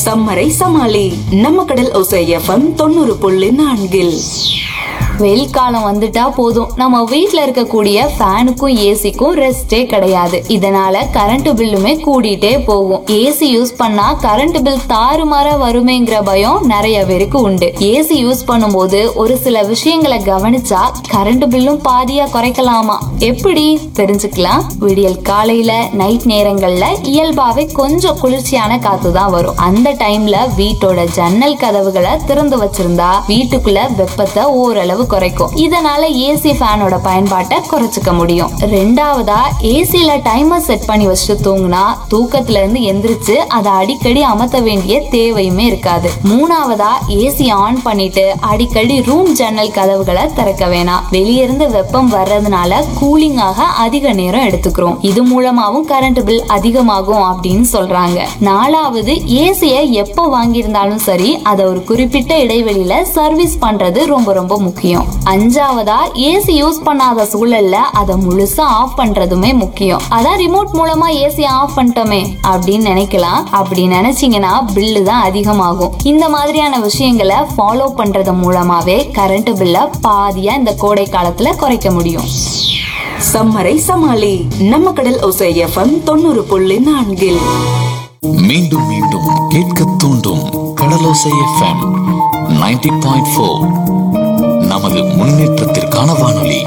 சம்மரை சமாளி நம்ம கடல் ஒசை எஃப்எம் தொண்ணூறு புள்ளி நான்கில் வெயில் காலம் வந்துட்டா போதும் நம்ம வீட்ல இருக்கக்கூடிய ஃபேனுக்கும் ஏசிக்கும் ரெஸ்டே கிடையாது இதனால கரண்ட் பில்லுமே கூடிட்டே போகும் ஏசி யூஸ் பண்ணா கரண்ட் பில் தாறுமாறா வருமேங்கிற பயம் நிறைய பேருக்கு உண்டு ஏசி யூஸ் பண்ணும்போது ஒரு சில விஷயங்களை கவனிச்சா கரண்ட் பில்லும் பாதியா குறைக்கலாமா எப்படி தெரிஞ்சுக்கலாம் விடியல் காலையில நைட் நேரங்கள்ல இயல்பாவே கொஞ்சம் குளிர்ச்சியான காத்து தான் வரும் அந்த டைம்ல வீட்டோட ஜன்னல் கதவுகளை திறந்து வச்சிருந்தா வீட்டுக்குள்ள வெப்பத்தை ஓரளவு குறைக்கும் இதனால ஏசி ஃபேனோட பயன்பாட்டை குறைச்சுக்க முடியும் ரெண்டாவதா ஏசில டைமர் செட் பண்ணி வச்சுட்டு தூங்குனா தூக்கத்துல இருந்து எந்திரிச்சு அதை அடிக்கடி அமர்த்த வேண்டிய தேவையுமே இருக்காது மூணாவதா ஏசி ஆன் பண்ணிட்டு அடிக்கடி ரூம் ஜன்னல் கதவுகளை திறக்க வேணாம் வெளிய இருந்து வெப்பம் வர்றதுனால கூலிங் ஆக அதிக நேரம் எடுத்துக்கிறோம் இது மூலமாவும் கரண்ட் பில் அதிகமாகும் அப்படின்னு சொல்றாங்க நாலாவது ஏசிய எப்ப வாங்கியிருந்தாலும் சரி அதை ஒரு குறிப்பிட்ட இடைவெளியில சர்வீஸ் பண்றது ரொம்ப ரொம்ப முக்கியம் அஞ்சாவதா ஏசி யூஸ் பண்ணாத சூழல்ல அதை முழுசா ஆஃப் பண்றதுமே முக்கியம் அதான் ரிமோட் மூலமா ஏசி ஆஃப் பண்ணிட்டோமே அப்படின்னு நினைக்கலாம் அப்படி நினைச்சீங்கன்னா பில்லு தான் அதிகமாகும் இந்த மாதிரியான விஷயங்களை ஃபாலோ பண்றது மூலமாவே கரண்ட் பில்ல பாதியா இந்த கோடை காலத்துல குறைக்க முடியும் சம்மரை சமாளி நம்ம கடல் ஒசை எஃப்எம் தொண்ணூறு புள்ளி நான்கில் மீண்டும் மீண்டும் கேட்க தூண்டும் கடலோசை எஃப்எம் 90.4 பாயிண்ட் ஃபோர் நமது முன்னேற்றத்திற்கான வானொலி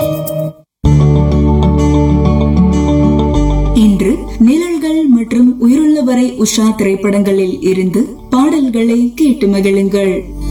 இன்று நிழல்கள் மற்றும் உயிருள்ளவரை உஷா திரைப்படங்களில் இருந்து பாடல்களை கேட்டு மகிழுங்கள்